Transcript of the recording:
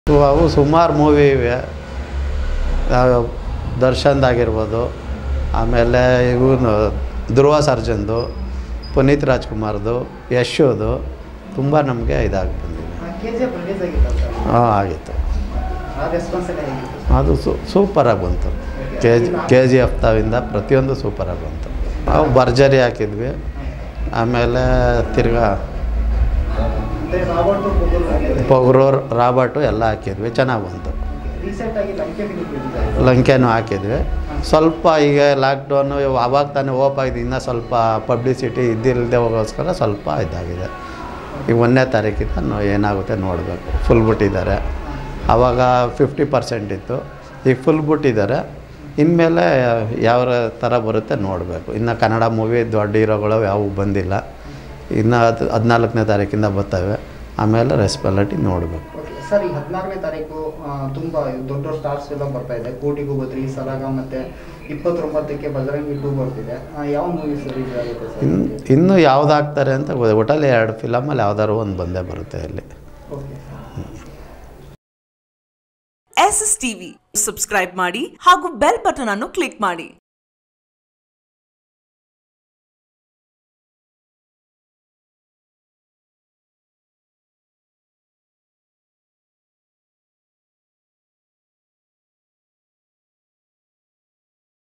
So ಅವು ಸುಮಾರು movie ಇವೆ ಯಾವ- ದರ್ಶನ್ದಾಗಿರ್ಬೋದು ಆಮೇಲೆ ಇವನು ಧ್ರುವ ಸರ್ಜನ್ದು ಪುನೀತ್ ರಾಜ್ಕುಮಾರ್ದು ಯಶೋದು ತುಂಬ ನಮಗೆ ಇದಾಗಿ ಬಂದಿದೆ ಕೆ ಜಿ ಎಫ್ ರಿಲೀಸ್ ಆಗಿತ್ತು ಸರ್ ಹಾಂ ಆಗಿತ್ತು ಆ ರೆಸ್ಪಾನ್ಸ್ ಎಲ್ಲ ಹೇಗಿತ್ತು ಅದು ಸೂ ಸೂಪರಾಗಿ ಬಂತು ಕೆ ಜಿ ಕೆ ಜಿ ಎಫ್ ತಾವಿಂದ ಪ್ರತಿಯೊಂದು ಸೂಪರಾಗಿ ಬಂತು ನಾವು ಭರ್ಜರಿ ಹಾಕಿದ್ವಿ ಆಮೇಲೆ ತಿರ್ಗಾ ಅಂದರೆ ರಾಬರ್ಟು ಗೂಗಲ್ ಪೊಗರು ರಾಬರ್ಟು ಎಲ್ಲ ಹಾಕಿದ್ವಿ ಚೆನ್ನಾಗಿ ಬಂತು ರೀಸೆಂಟಾಗಿ ಲಂಕೆ ಫಿಲಿಮ್ ರಿಲೀಸ್ ಆಯಿತು ಲಂಕೆನೂ ಹಾಕಿದ್ವಿ ಸ್ವಲ್ಪ ಈಗ ಲಾಕ್ಡೌನು ಅವಾಗ ತಾನೇ ಓಪ್ ಆಗಿದೆ ಇನ್ನೂ ಸ್ವಲ್ಪ ಪಬ್ಲಿಸಿಟಿ ಇದ್ದಿಲ್ಲದೆ ಹೋಗೋಸ್ಕರ ಸ್ವಲ್ಪ ಇದಾಗಿದೆ ಈಗ ಒಂದನೇ ತಾರೀಕಿಂದ ನೋ- ಏನಾಗುತ್ತೆ ನೋಡಬೇಕು ಫುಲ್ ಬಿಟ್ಟಿದ್ದಾರೆ ಆವಾಗ ಫಿಫ್ಟಿ ಪರ್ಸೆಂಟ್ ಇತ್ತು ಈಗ ಫುಲ್ ಬಿಟ್ಟಿದ್ದಾರೆ ಇನ್ಮೇಲೆ ಯಾವ ಥರ ಬರುತ್ತೆ ನೋಡಬೇಕು ಇನ್ನು ಕನ್ನಡ ಮೂವಿ ದೊಡ್ಡ ಹೀರೋಗಳು ಯಾವುವು ಬಂದಿಲ್ಲ ಇನ್ನು ಅದು ಹದಿನಾಲ್ಕನೇ ತಾರೀಕಿಂದ ಬರ್ತವೆ ಆಮೇಲೆ ರೆಸ್ಪಾಲಿಟಿ ನೋಡಬೇಕು ಓಕೆ ಸರ್ ಈ ಹದಿನಾರನೇ ತಾರೀಕು ಆ, ತುಂಬ ದೊಡ್ಡ ದೊಡ್ಡ ಸ್ಟಾರ್ಸ್ ಎಲ್ಲ ಬರ್ತಾ ಇದೆ ಕೋಟಿಗೂ ಬದ್ರಿ ಸಲಾಗ ಮತ್ತು ಇಪ್ಪತ್ತೊಂಬತ್ತಕ್ಕೆ ಬಜರಂಗಿ ಟೂ ಬರ್ತಿದೆ ಆ, ಯಾವ ಮೂವೀಸ್ ರಿಲೀಸ್ ಆಗುತ್ತೆ ಸರ್ ಇನ್ನು ಇನ್ನೂ ಯಾವ್ದಾಗ್ತಾರೆ ಅಂತ ಗೊತ್ತಿಲ್ಲ. ಒಟ್ಟಲ್ಲಿ ಎರಡು ಫಿಲಮಲ್ಲಿ ಯಾವ್ದಾದ್ರು ಒಂದು ಬಂದೇ ಬರುತ್ತೆ ಅಲ್ಲಿ okay S S TV subscribe ಮಾಡಿ ಹಾಗೂ ಬೆಲ್ ಬಟನ್ ಅನ್ನು ಕ್ಲಿಕ್ ಮಾಡಿ